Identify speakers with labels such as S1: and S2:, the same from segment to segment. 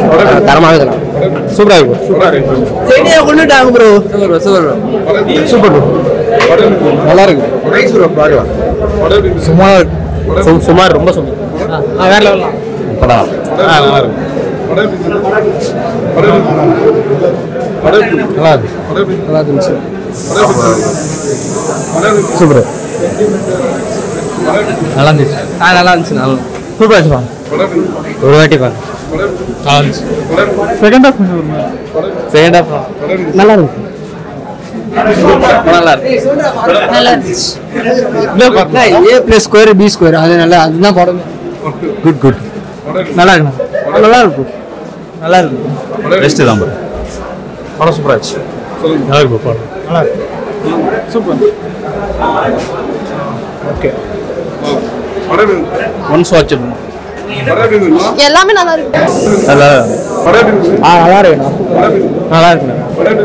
S1: தரமாக இருக்கலாம் சூப்பராக இருக்கும்
S2: செடியை கொண்டுட்டாங்க ப்ரோ
S1: சூப்பர் சூப்பர் ப்ரோ நல்லா இருக்கு சுமார் சு- சுமார் ரொம்ப சுமார் வேற லெவல் படம் நல்லா இருக்கு நல்லா இருக்கு நல்லா இருந்துச்சு சூப்பர் நல்லா இருந்துச்சு ஆ நல்லா இருந்துச்சு நல்லா சூப்பராக இருந்துச்சு ஒரு வாட்டி பாருங்க நல்லா இருந்துச்சு செகண்ட் ஹாஃப் செகண்ட் ஹாஃப் நல்லா இருக்கு நல்லா இருக்கு
S2: நல்லா இருந்துச்சு A plus square B square அது நல்லா அதுதான் படம்
S1: குட் குட் நல்லா இருக்கு நல்லா இருக்கு நல்லா இருக்கு
S3: பெஸ்ட் தான் bro.
S1: படம் சூப்பராக இருந்துச்சு நல்லா இருக்கு படம் நல்லா இருக்கு சூப்பர் ஓகே ஒன்ஸ் வாட்ச்
S4: எல்லாமே நல்லா இருக்கு
S1: நல்லா ஆ நல்லா இருக்குண்ணா நல்லா இருக்குண்ணா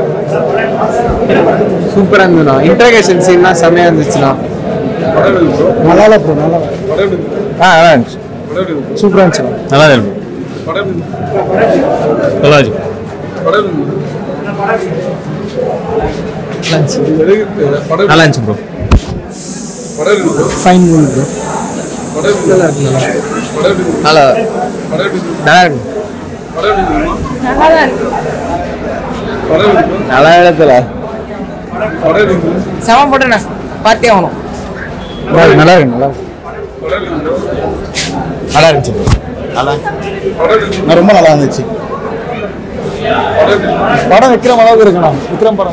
S2: சூப்பரா இருந்ததுண்ணா இன்டர்கேஷன் சீன்லாம் செமையா இருந்துச்சுண்ணா நல்லா இல்லை ப்ரோ நல்லா
S1: ஆ நல்லா இருந்துச்சு
S2: சூப்பரா இருந்துச்சுண்ணா
S1: நல்லா இருக்கு நல்லா இருக்கு நல்லா இருந்துச்சு ப்ரோ
S2: ஃபைன் மூவி ப்ரோ
S1: நல்லா நல்லா இருக்கு நல்லா இடத்துல
S2: செம போட்டேண்ணா பார்த்தே ஆகணும்
S1: நல்லா இருக்கு நல்லா இருக்கு நல்லா இருந்துச்சு ப்ரோ நல்லா ரொம்ப நல்லா இருந்துச்சு படம் விக்ரம் அளவுக்கு இருக்குண்ணா விக்ரம் படம்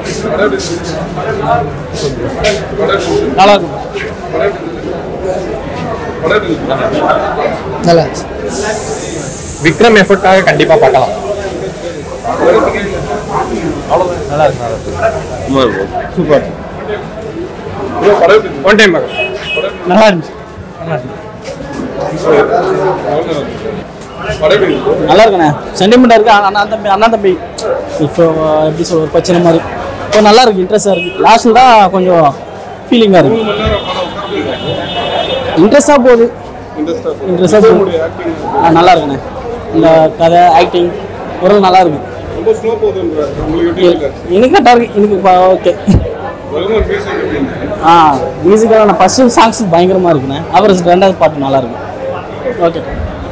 S1: நல்லா இருக்கும்
S2: நல்லா
S1: விக்ரம் எஃபர்ட்டாக கண்டிப்பா பார்க்கலாம் நல்லா இருக்கு நல்லா இருக்கு சூப்பர் ஒன் டைம் நல்லா இருந்துச்சு
S5: நல்லா இருக்குண்ணே சென்டிமெண்டா இருக்கு ஆனா அண்ணா தம்பி அண்ணா தம்பி இப்போ எப்படி சொல்ற ஒரு பிரச்சனை மாதிரி இப்போ நல்லா இருக்கு இன்ட்ரெஸ்டா இருக்கு லாஸ்ட்ல தான் கொஞ்சம் ஃபீலிங்கா இருக்கு இன்ட்ரெஸ்டா போகுது இன்ட்ரெஸ்டா போகுது ஆ, நல்லா இருக்குண்ணே இந்த கதை ஆக்டிங் ஒரு நல்லா இருக்கு எனக்கு கரெக்டாக இருக்கு எனக்கு ஓகே ஆ மியூசிக்காக நான் ஃபர்ஸ்ட் சாங்ஸ் பயங்கரமா இருக்குண்ணே அப்புறம் ரெண்டாவது பாட்டு நல்லா இருக்கு ஓகே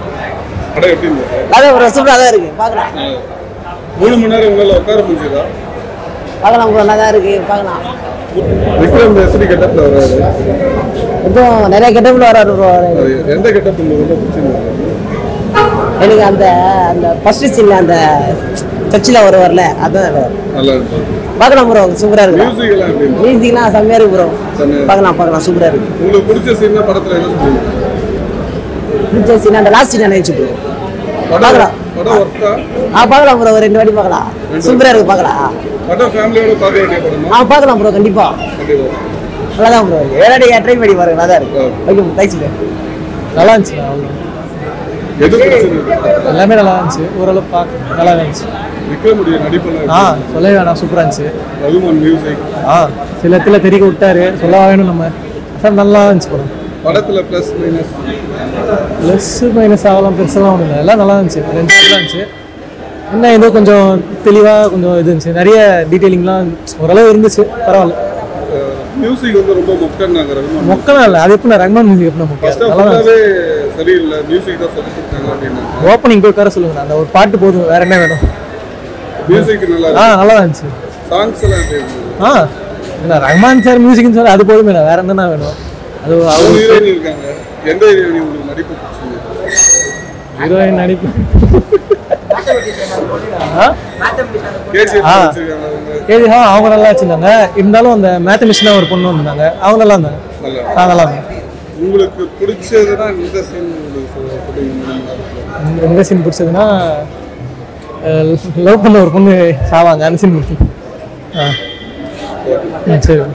S2: அது ஒரு சூப்பராக தான் இருக்கு பார்க்கலாம்
S6: மூணு மணி நேரம் உங்களால் உட்கார முடிஞ்சதா
S2: பார்க்கலாம் ப்ரோ நல்லா தான் இருக்கு பார்க்கலாம்
S6: விக்ரம் எப்படி கெட்டப்ல வராரு
S2: கொஞ்சம் நிறைய கெட்டப்பில் வராரு ப்ரோ
S6: அது எந்த கெட்டப் உங்களுக்கு ரொம்ப பிடிச்சிருந்தது
S2: எனக்கு அந்த அந்த ஃபர்ஸ்ட் சீன்ல அந்த சர்ச்சில் ஒரு வரல அதான்
S6: நல்லா இருக்கும்
S2: பார்க்கலாம் ப்ரோ சூப்பராக இருக்கு
S6: மியூசிக் எல்லாம் எப்படி இருந்தது?
S2: மியூசிக்லாம் செம்மையாக இருக்கு ப்ரோ
S6: செம்மையா இருக்கு.
S2: பார்க்கலாம் பார்க்கலாம் சூப்பராக இருக்கு
S6: உங்களுக்கு பிடிச்ச சீன் படத்துல என்ன சொல்லுங்க
S2: பிடிச்ச சீன் அந்த லாஸ்ட் சீன் நினைச்சு ப்ரோ
S6: படம்
S2: பார்க்கலாம்.
S6: படம் ஒர்க்கா
S2: ஆ பார்க்கலாம் ப்ரோ ஒரு ரெண்டு வாட்டி பார்க்கலாம் சூப்பராக இருக்கு பார்க்கலாம்
S6: படம் ஃபேமிலியோட பார்க்க வேண்டிய படமா
S2: ஆ பார்க்கலாம் ப்ரோ கண்டிப்பா
S6: கண்டிப்பா
S2: நல்லா தான் ப்ரோ ஏழாடி ட்ரை பண்ணி பாருங்க நல்லா தான் இருக்கு ஓகே தேங்க்ஸ் ப்ரோ
S1: நல்லா இருந்துச்சு அவ்வளோ
S6: எது பிடிச்சிருக்கு
S1: எல்லாமே நல்லா இருந்துச்சு ஓரளவு பார்க்க நல்லா இருந்துச்சு
S6: விக்ரமுடைய நடிப்பெல்லாம்
S1: ஆ
S6: எப்படி?
S1: சொல்லவே வேணாம் சூப்பராக இருந்துச்சு
S6: ரகுமான் மியூசிக்
S1: ஆ சில இடத்துல தெரிய விட்டாரு சொல்ல வேணும் நம்ம சார் நல்லா இருந்துச்சு படம்
S6: படத்துல பிளஸ் மைனஸ்
S1: ப்ளஸ் மைனஸ் ஆகலாம் பெருசெல்லாம் ஒன்றும் இல்லை எல்லாம் நல்லா இருந்துச்சு ரெண்டு நல்லா இருந்துச்சு என்ன ஏதோ கொஞ்சம் தெளிவாக கொஞ்சம் இது இருந்துச்சு நிறைய டீட்டெயிலிங்லாம் ஓரளவு இருந்துச்சு பரவாயில்ல
S6: மியூசிக் வந்து ரொம்ப மொக்கன்னாங்க ரகுமான்
S1: மொக்கலாம் இல்லை அது எப்படி ரஹ்மான் மியூசிக் எப்படி
S6: ஃபர்ஸ்ட்
S1: முக்கியம் நல்லா
S6: ஃபுல்லாவே சரியில்லை மியூசிக் தான் சொல்லி கொடுத்தாங்க அப்படின்னாங்க
S1: ஓப்பனிங் போய் உட்கார சொல்லுங்க அந்த ஒரு பாட்டு போதும் வேற என்ன வேணும்
S6: மியூசிக் நல்லா
S1: ஆ
S6: இருக்கு
S1: நல்லா இருந்துச்சு
S6: சாங்ஸ் எல்லாம் எப்படி இருந்தது
S1: ஆ இல்லை ரஹ்மான் சார் மியூசிக்னு சொல்லி அது போதுமே வேற என்ன வேணும் அது
S6: மூணு
S1: அவர்
S6: ஹீரோயின் இருக்காங்க எந்த ஹீரோயின் உங்களுக்கு நடிப்பு பிடிச்சிருந்தது
S1: ஹீரோயின் நடிப்பு
S6: கேஜிஎஃப்
S1: ஆ.
S6: வச்சிருக்காங்க அவங்க
S1: ஏது ஆ அவங்க நல்லா வச்சிருந்தாங்க இருந்தாலும் அந்த மேத்தமிஷனாக ஒரு பொண்ணு இருந்தாங்க அவங்க நல்லா இருந்தாங்க
S6: நல்லா
S1: ஆ நல்லா இருந்தாங்க
S6: உங்களுக்கு பிடிச்சதுன்னா இந்த சீன் உங்களுக்கு சொல்ல- சொல்லுங்க முடியுங்களா?
S1: இந்த- எந்த சீன் பிடிச்சதுன்னா லவ் பண்ண ஒரு பொண்ணு சாவாங்க அந்த சீன் பிடிக்கும் ஆ ம், சரி